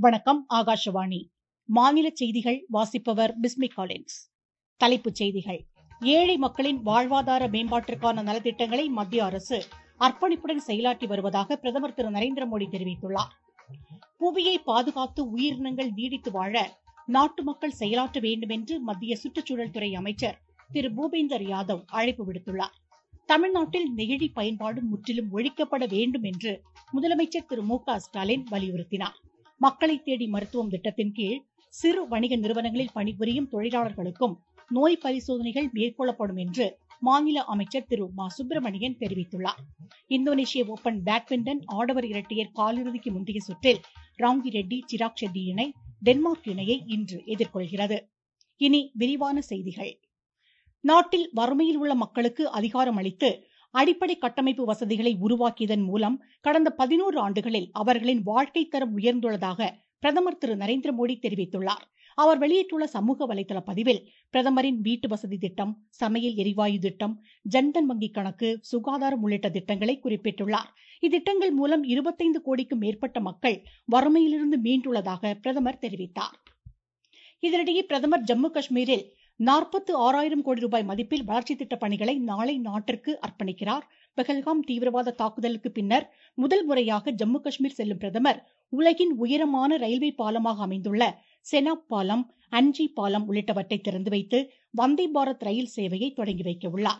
வணக்கம் ஆகாஷவாணி மாநில செய்திகள் வாசிப்பவர் பிஸ்மி காலின்ஸ் தலைப்புச் செய்திகள் ஏழை மக்களின் வாழ்வாதார மேம்பாட்டிற்கான நலத்திட்டங்களை மத்திய அரசு அர்ப்பணிப்புடன் செயலாற்றி வருவதாக பிரதமர் திரு நரேந்திர மோடி தெரிவித்துள்ளார் புவியை பாதுகாத்து உயிரினங்கள் நீடித்து வாழ நாட்டு மக்கள் செயலாற்ற வேண்டும் என்று மத்திய சுற்றுச்சூழல் துறை அமைச்சர் திரு பூபேந்தர் யாதவ் அழைப்பு விடுத்துள்ளார் தமிழ்நாட்டில் நெகிழி பயன்பாடு முற்றிலும் ஒழிக்கப்பட வேண்டும் என்று முதலமைச்சர் திரு மு க ஸ்டாலின் வலியுறுத்தினார் மக்களை தேடி மருத்துவம் திட்டத்தின் கீழ் சிறு வணிக நிறுவனங்களில் பணிபுரியும் தொழிலாளர்களுக்கும் நோய் பரிசோதனைகள் மேற்கொள்ளப்படும் என்று மாநில அமைச்சர் திரு மா சுப்பிரமணியன் தெரிவித்துள்ளார் இந்தோனேஷிய ஓபன் பேட்மிண்டன் ஆடவர் இரட்டையர் காலிறுதிக்கு முந்தைய சுற்றில் ராங்கி ரெட்டி சிராக் ஷெட்டி இணை டென்மார்க் இணையை இன்று எதிர்கொள்கிறது இனி விரிவான செய்திகள் நாட்டில் வறுமையில் உள்ள மக்களுக்கு அதிகாரம் அளித்து அடிப்படை கட்டமைப்பு வசதிகளை உருவாக்கியதன் மூலம் கடந்த பதினோரு ஆண்டுகளில் அவர்களின் வாழ்க்கை தரம் உயர்ந்துள்ளதாக பிரதமர் திரு நரேந்திர மோடி தெரிவித்துள்ளார் அவர் வெளியிட்டுள்ள சமூக வலைதள பதிவில் பிரதமரின் வீட்டு வசதி திட்டம் சமையல் எரிவாயு திட்டம் ஜன்தன் வங்கி கணக்கு சுகாதாரம் உள்ளிட்ட திட்டங்களை குறிப்பிட்டுள்ளார் இத்திட்டங்கள் மூலம் இருபத்தைந்து கோடிக்கும் மேற்பட்ட மக்கள் வறுமையிலிருந்து மீண்டுள்ளதாக பிரதமர் தெரிவித்தார் இதனிடையே பிரதமர் ஜம்மு காஷ்மீரில் நாற்பத்து ஆறாயிரம் கோடி ரூபாய் மதிப்பில் வளர்ச்சி திட்ட பணிகளை நாளை நாட்டிற்கு அர்ப்பணிக்கிறார் பெஹல்காம் தீவிரவாத தாக்குதலுக்கு பின்னர் முதல் முறையாக ஜம்மு காஷ்மீர் செல்லும் பிரதமர் உலகின் உயரமான ரயில்வே பாலமாக அமைந்துள்ள செனாப் பாலம் அன்ஜி பாலம் உள்ளிட்டவற்றை திறந்து வைத்து வந்தே பாரத் ரயில் சேவையை தொடங்கி வைக்க உள்ளார்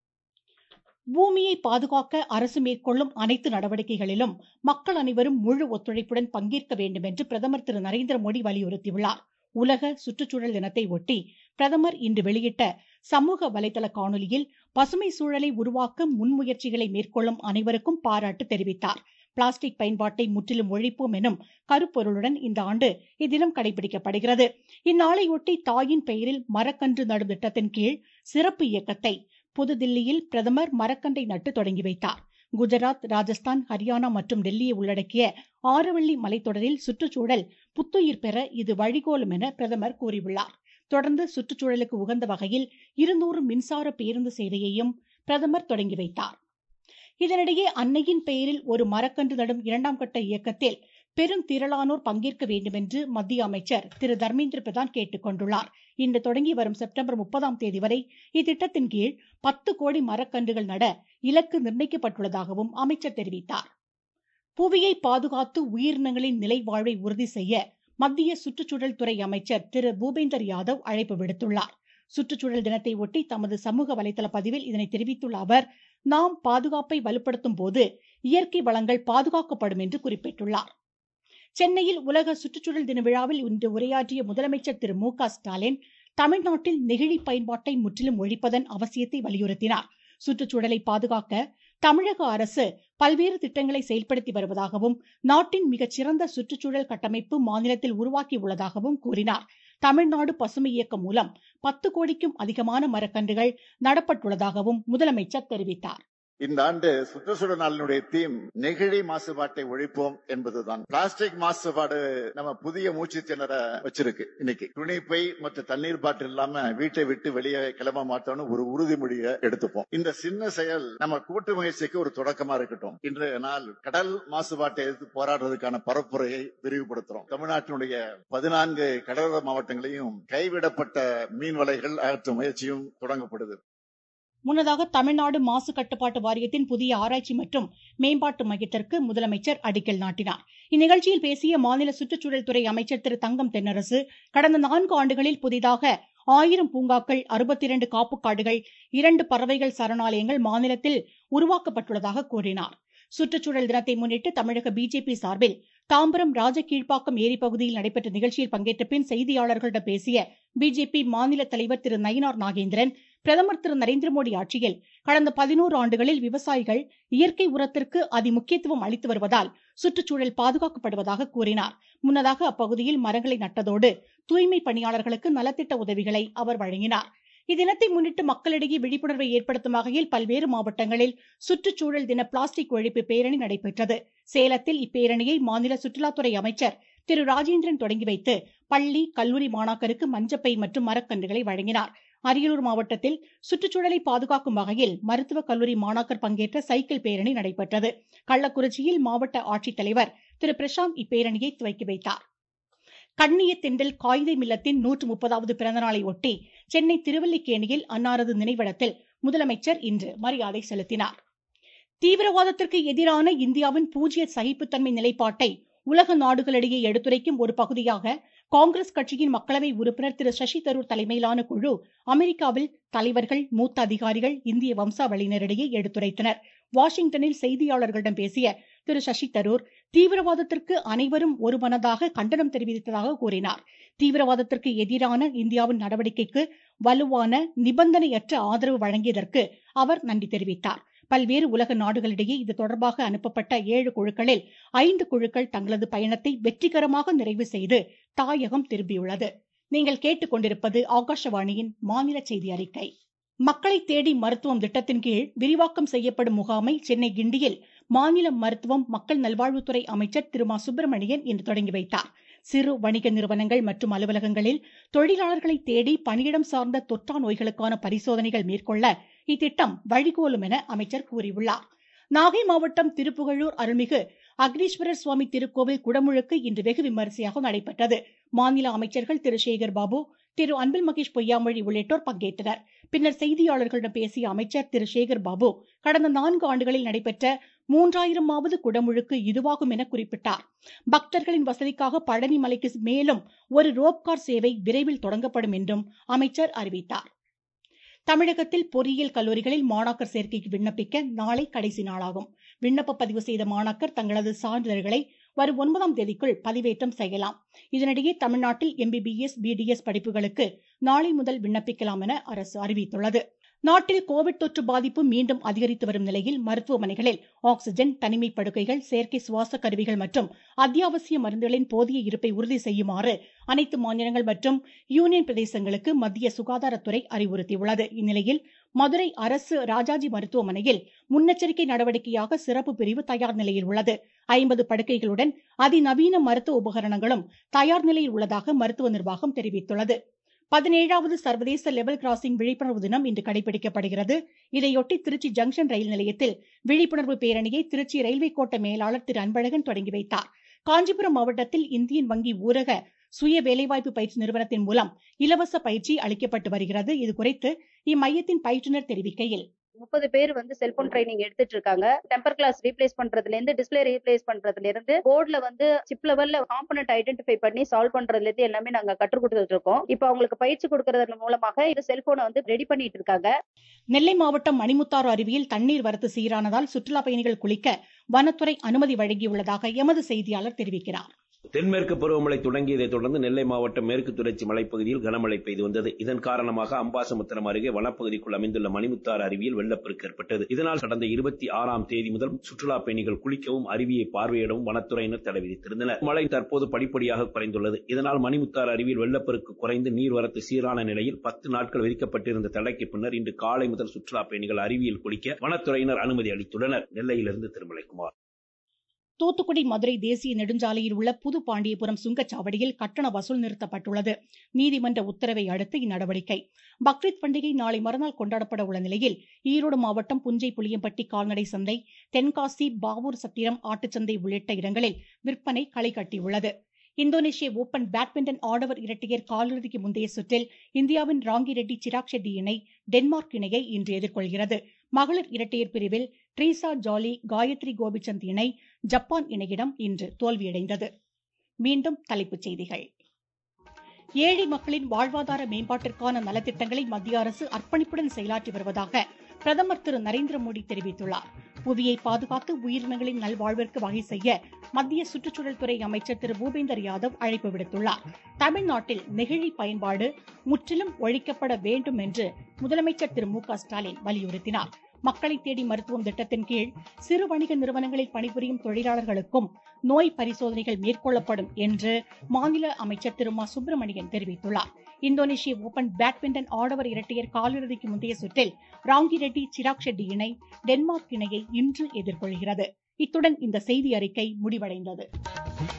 பூமியை பாதுகாக்க அரசு மேற்கொள்ளும் அனைத்து நடவடிக்கைகளிலும் மக்கள் அனைவரும் முழு ஒத்துழைப்புடன் பங்கேற்க வேண்டும் என்று பிரதமர் திரு நரேந்திர மோடி வலியுறுத்தியுள்ளார் உலக சுற்றுச்சூழல் தினத்தை ஒட்டி பிரதமர் இன்று வெளியிட்ட சமூக வலைதள காணொலியில் பசுமை சூழலை உருவாக்க முன்முயற்சிகளை மேற்கொள்ளும் அனைவருக்கும் பாராட்டு தெரிவித்தார் பிளாஸ்டிக் பயன்பாட்டை முற்றிலும் ஒழிப்போம் எனும் கருப்பொருளுடன் இந்த ஆண்டு இத்தினம் கடைபிடிக்கப்படுகிறது இந்நாளையொட்டி தாயின் பெயரில் மரக்கன்று நடும் திட்டத்தின் கீழ் சிறப்பு இயக்கத்தை புதுதில்லியில் பிரதமர் மரக்கன்றை நட்டு தொடங்கி வைத்தார் குஜராத் ராஜஸ்தான் ஹரியானா மற்றும் டெல்லியை உள்ளடக்கிய ஆரவள்ளி மலைத்தொடரில் சுற்றுச்சூழல் புத்துயிர் பெற இது வழிகோலும் என பிரதமர் கூறியுள்ளார் தொடர்ந்து சுற்றுச்சூழலுக்கு உகந்த வகையில் இருநூறு மின்சார பேருந்து சேவையையும் பிரதமர் தொடங்கி வைத்தார் இதனிடையே அன்னையின் பெயரில் ஒரு மரக்கன்று நடும் இரண்டாம் கட்ட இயக்கத்தில் பெருந்திரளானோர் பங்கேற்க வேண்டும் என்று மத்திய அமைச்சர் திரு தர்மேந்திர பிரதான் கேட்டுக் கொண்டுள்ளார் இன்று தொடங்கி வரும் செப்டம்பர் முப்பதாம் தேதி வரை இத்திட்டத்தின் கீழ் பத்து கோடி மரக்கன்றுகள் நட இலக்கு நிர்ணயிக்கப்பட்டுள்ளதாகவும் அமைச்சர் தெரிவித்தார் புவியை பாதுகாத்து உயிரினங்களின் நிலை வாழ்வை உறுதி செய்ய மத்திய சுற்றுச்சூழல் துறை அமைச்சர் திரு பூபேந்தர் யாதவ் அழைப்பு விடுத்துள்ளார் சுற்றுச்சூழல் தினத்தை ஒட்டி தமது சமூக வலைதள பதிவில் இதனை தெரிவித்துள்ள அவர் நாம் பாதுகாப்பை வலுப்படுத்தும் போது இயற்கை வளங்கள் பாதுகாக்கப்படும் என்று குறிப்பிட்டுள்ளார் சென்னையில் உலக சுற்றுச்சூழல் தின விழாவில் இன்று உரையாற்றிய முதலமைச்சர் திரு மு க ஸ்டாலின் தமிழ்நாட்டில் நெகிழி பயன்பாட்டை முற்றிலும் ஒழிப்பதன் அவசியத்தை வலியுறுத்தினார் சுற்றுச்சூழலை பாதுகாக்க தமிழக அரசு பல்வேறு திட்டங்களை செயல்படுத்தி வருவதாகவும் நாட்டின் மிகச்சிறந்த சுற்றுச்சூழல் கட்டமைப்பு மாநிலத்தில் உருவாக்கி உள்ளதாகவும் கூறினார் தமிழ்நாடு பசுமை இயக்கம் மூலம் பத்து கோடிக்கும் அதிகமான மரக்கன்றுகள் நடப்பட்டுள்ளதாகவும் முதலமைச்சர் தெரிவித்தார் இந்த ஆண்டு சுற்றுச்சூழல் நாளினுடைய தீம் நெகிழி மாசுபாட்டை ஒழிப்போம் என்பதுதான் பிளாஸ்டிக் மாசுபாடு நம்ம புதிய மூச்சு திணற வச்சிருக்கு இன்னைக்கு துணிப்பை மற்றும் தண்ணீர் பாட்டில் இல்லாம வீட்டை விட்டு வெளியே கிளம்ப மாட்டோம்னு ஒரு உறுதிமொழியை எடுத்துப்போம் இந்த சின்ன செயல் நம்ம கூட்டு முயற்சிக்கு ஒரு தொடக்கமா இருக்கட்டும் இன்றைய நாள் கடல் மாசுபாட்டை எதிர்த்து போராடுறதுக்கான பரப்புரையை விரிவுபடுத்துறோம் தமிழ்நாட்டினுடைய பதினான்கு கடலோர மாவட்டங்களையும் கைவிடப்பட்ட மீன் வலைகள் அகற்றும் முயற்சியும் தொடங்கப்படுது முன்னதாக தமிழ்நாடு மாசு கட்டுப்பாட்டு வாரியத்தின் புதிய ஆராய்ச்சி மற்றும் மேம்பாட்டு மையத்திற்கு முதலமைச்சர் அடிக்கல் நாட்டினார் இந்நிகழ்ச்சியில் பேசிய மாநில சுற்றுச்சூழல் துறை அமைச்சர் திரு தங்கம் தென்னரசு கடந்த நான்கு ஆண்டுகளில் புதிதாக ஆயிரம் பூங்காக்கள் அறுபத்தி இரண்டு காப்புக்காடுகள் இரண்டு பறவைகள் சரணாலயங்கள் மாநிலத்தில் உருவாக்கப்பட்டுள்ளதாக கூறினார் சுற்றுச்சூழல் தினத்தை முன்னிட்டு தமிழக பிஜேபி சார்பில் தாம்பரம் ராஜகீழ்ப்பாக்கம் ஏரி பகுதியில் நடைபெற்ற நிகழ்ச்சியில் பங்கேற்ற பின் செய்தியாளர்களிடம் பேசிய பிஜேபி மாநில தலைவர் திரு நயினார் நாகேந்திரன் பிரதமர் திரு நரேந்திர மோடி ஆட்சியில் கடந்த பதினோரு ஆண்டுகளில் விவசாயிகள் இயற்கை உரத்திற்கு அதி முக்கியத்துவம் அளித்து வருவதால் சுற்றுச்சூழல் பாதுகாக்கப்படுவதாக கூறினார் முன்னதாக அப்பகுதியில் மரங்களை நட்டதோடு தூய்மை பணியாளர்களுக்கு நலத்திட்ட உதவிகளை அவர் வழங்கினார் இத்தினத்தை முன்னிட்டு மக்களிடையே விழிப்புணர்வை ஏற்படுத்தும் வகையில் பல்வேறு மாவட்டங்களில் சுற்றுச்சூழல் தின பிளாஸ்டிக் ஒழிப்பு பேரணி நடைபெற்றது சேலத்தில் இப்பேரணியை மாநில சுற்றுலாத்துறை அமைச்சர் திரு ராஜேந்திரன் தொடங்கி வைத்து பள்ளி கல்லூரி மாணாக்கருக்கு மஞ்சப்பை மற்றும் மரக்கன்றுகளை வழங்கினார் அரியலூர் மாவட்டத்தில் சுற்றுச்சூழலை பாதுகாக்கும் வகையில் மருத்துவக் கல்லூரி மாணாக்கர் பங்கேற்ற சைக்கிள் பேரணி நடைபெற்றது கள்ளக்குறிச்சியில் மாவட்ட ஆட்சித்தலைவர் திரு பிரசாந்த் இப்பேரணியை துவக்கி வைத்தார் கண்ணிய தெண்டல் காயிதே மில்லத்தின் நூற்று முப்பதாவது பிறந்தநாளை ஒட்டி சென்னை திருவல்லிக்கேணியில் அன்னாரது நினைவிடத்தில் முதலமைச்சர் இன்று மரியாதை செலுத்தினார் தீவிரவாதத்திற்கு எதிரான இந்தியாவின் பூஜ்ய சகிப்புத்தன்மை நிலைப்பாட்டை உலக நாடுகளிடையே எடுத்துரைக்கும் ஒரு பகுதியாக காங்கிரஸ் கட்சியின் மக்களவை உறுப்பினர் திரு சசி தரூர் தலைமையிலான குழு அமெரிக்காவில் தலைவர்கள் மூத்த அதிகாரிகள் இந்திய வம்சாவளியினரிடையே எடுத்துரைத்தனர் வாஷிங்டனில் செய்தியாளர்களிடம் பேசிய திரு சசி தரூர் தீவிரவாதத்திற்கு அனைவரும் ஒருமனதாக கண்டனம் தெரிவித்ததாக கூறினார் தீவிரவாதத்திற்கு எதிரான இந்தியாவின் நடவடிக்கைக்கு வலுவான நிபந்தனையற்ற ஆதரவு வழங்கியதற்கு அவர் நன்றி தெரிவித்தார் பல்வேறு உலக நாடுகளிடையே இது தொடர்பாக அனுப்பப்பட்ட ஏழு குழுக்களில் ஐந்து குழுக்கள் தங்களது பயணத்தை வெற்றிகரமாக நிறைவு செய்து தாயகம் திரும்பியுள்ளது நீங்கள் கேட்டுக்கொண்டிருப்பது ஆகாஷவாணியின் மாநில செய்தி அறிக்கை மக்களை தேடி மருத்துவம் திட்டத்தின் கீழ் விரிவாக்கம் செய்யப்படும் முகாமை சென்னை கிண்டியில் மாநில மருத்துவம் மக்கள் நல்வாழ்வுத்துறை அமைச்சர் திரு மா சுப்பிரமணியன் இன்று தொடங்கி வைத்தார் சிறு வணிக நிறுவனங்கள் மற்றும் அலுவலகங்களில் தொழிலாளர்களை தேடி பணியிடம் சார்ந்த தொற்றா நோய்களுக்கான பரிசோதனைகள் மேற்கொள்ள இத்திட்டம் வழிகோலும் என அமைச்சர் கூறியுள்ளார் நாகை மாவட்டம் திருப்புகழூர் அருள்மிகு அக்னீஸ்வரர் சுவாமி திருக்கோவில் குடமுழுக்கு இன்று வெகு விமரிசையாக நடைபெற்றது மாநில அமைச்சர்கள் திரு சேகர் பாபு திரு அன்பில் மகேஷ் பொய்யாமொழி உள்ளிட்டோர் பங்கேற்றனர் பின்னர் செய்தியாளர்களிடம் பேசிய அமைச்சர் திரு சேகர் பாபு கடந்த நான்கு ஆண்டுகளில் நடைபெற்ற மூன்றாயிரமாவது குடமுழுக்கு இதுவாகும் என குறிப்பிட்டார் பக்தர்களின் வசதிக்காக பழனி மலைக்கு மேலும் ஒரு ரோப்கார் சேவை விரைவில் தொடங்கப்படும் என்றும் அமைச்சர் அறிவித்தார் தமிழகத்தில் பொறியியல் கல்லூரிகளில் மாணாக்கர் சேர்க்கைக்கு விண்ணப்பிக்க நாளை கடைசி நாளாகும் விண்ணப்ப பதிவு செய்த மாணாக்கர் தங்களது சான்றிதழ்களை வரும் ஒன்பதாம் தேதிக்குள் பதிவேற்றம் செய்யலாம் இதனிடையே தமிழ்நாட்டில் எம்பிபிஎஸ் பிடிஎஸ் படிப்புகளுக்கு நாளை முதல் விண்ணப்பிக்கலாம் என அரசு அறிவித்துள்ளது நாட்டில் கோவிட் தொற்று பாதிப்பு மீண்டும் அதிகரித்து வரும் நிலையில் மருத்துவமனைகளில் ஆக்ஸிஜன் தனிமை படுக்கைகள் செயற்கை சுவாச கருவிகள் மற்றும் அத்தியாவசிய மருந்துகளின் போதிய இருப்பை உறுதி செய்யுமாறு அனைத்து மாநிலங்கள் மற்றும் யூனியன் பிரதேசங்களுக்கு மத்திய சுகாதாரத்துறை அறிவுறுத்தியுள்ளது இந்நிலையில் மதுரை அரசு ராஜாஜி மருத்துவமனையில் முன்னெச்சரிக்கை நடவடிக்கையாக சிறப்பு பிரிவு தயார் நிலையில் உள்ளது ஐம்பது படுக்கைகளுடன் அதிநவீன மருத்துவ உபகரணங்களும் தயார் நிலையில் உள்ளதாக மருத்துவ நிர்வாகம் தெரிவித்துள்ளது பதினேழாவது சர்வதேச லெவல் கிராசிங் விழிப்புணர்வு தினம் இன்று கடைபிடிக்கப்படுகிறது இதையொட்டி திருச்சி ஜங்ஷன் ரயில் நிலையத்தில் விழிப்புணர்வு பேரணியை திருச்சி ரயில்வே கோட்ட மேலாளர் திரு அன்பழகன் தொடங்கி வைத்தார் காஞ்சிபுரம் மாவட்டத்தில் இந்தியன் வங்கி ஊரக சுய வேலைவாய்ப்பு பயிற்சி நிறுவனத்தின் மூலம் இலவச பயிற்சி அளிக்கப்பட்டு வருகிறது இது குறித்து இம்மையத்தின் பயிற்றுநர் தெரிவிக்கையில் முப்பது பேர் வந்து செல்போன் ட்ரைனிங் எடுத்துட்டு இருக்காங்க டெம்பர் கிளாஸ் ரீப்ளேஸ் பண்றதுல இருந்து டிஸ்பிளே ரீப்ளேஸ் பண்றதுல இருந்து போர்ட்ல வந்து சிப் லெவல்ல காம்பனண்ட் ஐடென்டிஃபை பண்ணி சால்வ் பண்றதுல இருந்து எல்லாமே நாங்க கற்றுக் கொடுத்துட்டு இருக்கோம் இப்போ அவங்களுக்கு பயிற்சி கொடுக்கறது மூலமாக இந்த செல்போனை வந்து ரெடி பண்ணிட்டு இருக்காங்க நெல்லை மாவட்டம் மணிமுத்தாறு அருவியில் தண்ணீர் வரத்து சீரானதால் சுற்றுலா பயணிகள் குளிக்க வனத்துறை அனுமதி வழங்கியுள்ளதாக எமது செய்தியாளர் தெரிவிக்கிறார் தென்மேற்கு பருவமழை தொடங்கியதைத் தொடர்ந்து நெல்லை மாவட்டம் மேற்கு தொடர்ச்சி மலைப்பகுதியில் கனமழை பெய்து வந்தது இதன் காரணமாக அம்பாசமுத்திரம் அருகே வனப்பகுதிக்குள் அமைந்துள்ள மணிமுத்தாறு அருவியில் வெள்ளப்பெருக்கு ஏற்பட்டது இதனால் கடந்த இருபத்தி ஆறாம் தேதி முதல் சுற்றுலா பயணிகள் குளிக்கவும் அருவியை பார்வையிடவும் வனத்துறையினர் தடை விதித்திருந்தனர் மழை தற்போது படிப்படியாக குறைந்துள்ளது இதனால் மணிமுத்தாறு அருவியில் வெள்ளப்பெருக்கு குறைந்து நீர்வரத்து சீரான நிலையில் பத்து நாட்கள் விதிக்கப்பட்டிருந்த தடைக்கு பின்னர் இன்று காலை முதல் சுற்றுலா பயணிகள் அருவியில் குளிக்க வனத்துறையினர் அனுமதி அளித்துள்ளனர் நெல்லையிலிருந்து திருமலைக்குமார் தூத்துக்குடி மதுரை தேசிய நெடுஞ்சாலையில் உள்ள புது பாண்டியபுரம் சுங்கச்சாவடியில் கட்டண வசூல் நிறுத்தப்பட்டுள்ளது நீதிமன்ற உத்தரவை அடுத்து இந்நடவடிக்கை பக்ரீத் பண்டிகை நாளை மறுநாள் கொண்டாடப்பட உள்ள நிலையில் ஈரோடு மாவட்டம் புஞ்சை புளியம்பட்டி கால்நடை சந்தை தென்காசி பாவூர் சத்திரம் ஆட்டுச்சந்தை உள்ளிட்ட இடங்களில் விற்பனை களை கட்டியுள்ளது இந்தோனேஷிய ஓபன் பேட்மிண்டன் ஆடவர் இரட்டையர் காலிறுதிக்கு முந்தைய சுற்றில் இந்தியாவின் ராங்கி ரெட்டி சிராக் ஷெட்டி இணை டென்மார்க் இணையை இன்று எதிர்கொள்கிறது மகளிர் இரட்டையர் பிரிவில் ட்ரீசா ஜாலி காயத்ரி கோபிச்சந்த் இணை ஜப்பான் இணையிடம் இன்று தோல்வியடைந்தது மீண்டும் தலைப்புச் செய்திகள் ஏழை மக்களின் வாழ்வாதார மேம்பாட்டிற்கான நலத்திட்டங்களை மத்திய அரசு அர்ப்பணிப்புடன் செயலாற்றி வருவதாக பிரதமர் திரு நரேந்திர மோடி தெரிவித்துள்ளார் புவியை பாதுகாத்து உயிரினங்களின் நல்வாழ்விற்கு வகை செய்ய மத்திய சுற்றுச்சூழல் துறை அமைச்சர் திரு பூபேந்தர் யாதவ் அழைப்பு விடுத்துள்ளார் தமிழ்நாட்டில் நெகிழி பயன்பாடு முற்றிலும் ஒழிக்கப்பட வேண்டும் என்று முதலமைச்சர் திரு மு க ஸ்டாலின் வலியுறுத்தினார் மக்களை தேடி மருத்துவம் திட்டத்தின் கீழ் சிறு வணிக நிறுவனங்களில் பணிபுரியும் தொழிலாளர்களுக்கும் நோய் பரிசோதனைகள் மேற்கொள்ளப்படும் என்று மாநில அமைச்சர் திரு மா சுப்பிரமணியன் தெரிவித்துள்ளார் இந்தோனேஷிய ஓபன் பேட்மிண்டன் ஆடவர் இரட்டையர் காலிறுதிக்கு முந்தைய சுற்றில் ராங்கி ரெட்டி சிராக் ஷெட்டி இணை டென்மார்க் இணையை இன்று எதிர்கொள்கிறது இத்துடன் இந்த செய்தி அறிக்கை முடிவடைந்தது